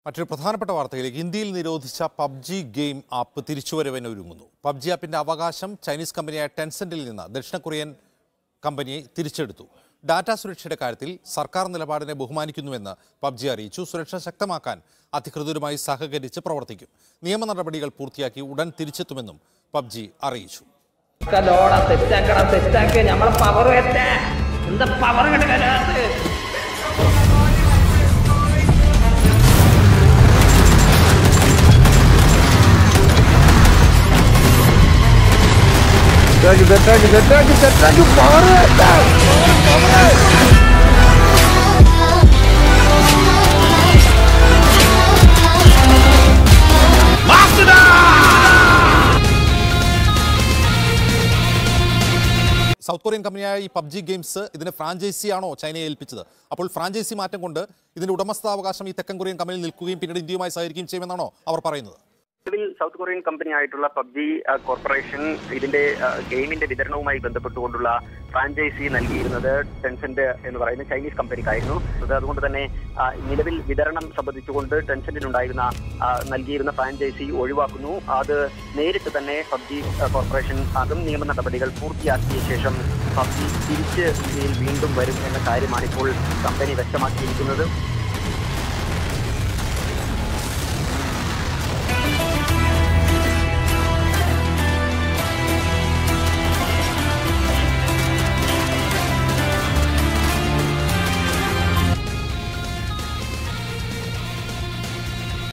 മറ്റൊരു പ്രധാനപ്പെട്ട വാർത്തയിലേക്ക് ഇന്ത്യയിൽ നിരോധിച്ച പബ്ജി ഗെയിം ആപ്പ് തിരിച്ചുവരവിന് ഒരുങ്ങുന്നു പബ്ജി ആപ്പിന്റെ അവകാശം ചൈനീസ് കമ്പനിയായ ടെൻസെന്റിൽ നിന്ന് ദക്ഷിണ കൊറിയൻ കമ്പനി തിരിച്ചെടുത്തു ഡാറ്റാ സുരക്ഷയുടെ കാര്യത്തിൽ സർക്കാർ നിലപാടിനെ ബഹുമാനിക്കുന്നുവെന്ന് പബ്ജി അറിയിച്ചു സുരക്ഷ ശക്തമാക്കാൻ അധികൃതരുമായി സഹകരിച്ച് പ്രവർത്തിക്കും നിയമ നടപടികൾ പൂർത്തിയാക്കി ഉടൻ തിരിച്ചെത്തുമെന്നും പബ്ജി അറിയിച്ചു ലോടാ സെറ്റാക്കടാ സെറ്റാക്ക് നമ്മളെ പവർ എത്താ എന്താ പവർ കിടക്കാനകത്ത് സൗത്ത് കൊറിയൻ കമ്പനിയായ ഈ പബ്ജി ഗെയിംസ് ഇതിന് ഫ്രാഞ്ചൈസി ആണോ ചൈനയെ ഏൽപ്പിച്ചത് അപ്പോൾ ഫ്രാഞ്ചൈസി മാറ്റം കൊണ്ട് ഇതിന്റെ ഉടമസ്ഥാവകാശം ഈ തെക്കൻ കൊറിയൻ കമ്പനിയിൽ നിൽക്കുകയും പിന്നീട് ഇന്ത്യയുമായി സഹകരിക്കുകയും ചെയ്യുമെന്നാണോ അവർ പറയുന്നത് നിലവിൽ സൗത്ത് കൊറിയൻ കമ്പനി ആയിട്ടുള്ള പബ്ജി കോർപ്പറേഷൻ ഇതിന്റെ ആ, ഗെയിമിന്റെ വിതരണവുമായി ബന്ധപ്പെട്ടുകൊണ്ടുള്ള ഫ്രാഞ്ചൈസി നൽകിയിരുന്നത് ടെൻസെന്റ് എന്ന് പറയുന്ന ചൈനീസ് കമ്പനിക്കായിരുന്നു അത് അതുകൊണ്ട് തന്നെ ആ, നിലവിൽ വിതരണം സംബന്ധിച്ചുകൊണ്ട് ടെൻസെന്റിനുണ്ടായിരുന്ന ആ, നൽകിയിരുന്ന ഫ്രാഞ്ചൈസി ഒഴിവാക്കുന്നു അത് നേരിട്ട് തന്നെ പബ്ജി കോർപ്പറേഷൻ അതും നിയമ നടപടികൾ പൂർത്തിയാക്കിയ ശേഷം പബ്ജി തിരിച്ച് ഇന്ത്യയിൽ വീണ്ടും വരും എന്ന കാര്യമാണ് ഇപ്പോൾ കമ്പനി വ്യക്തമാക്കിയിരിക്കുന്നത്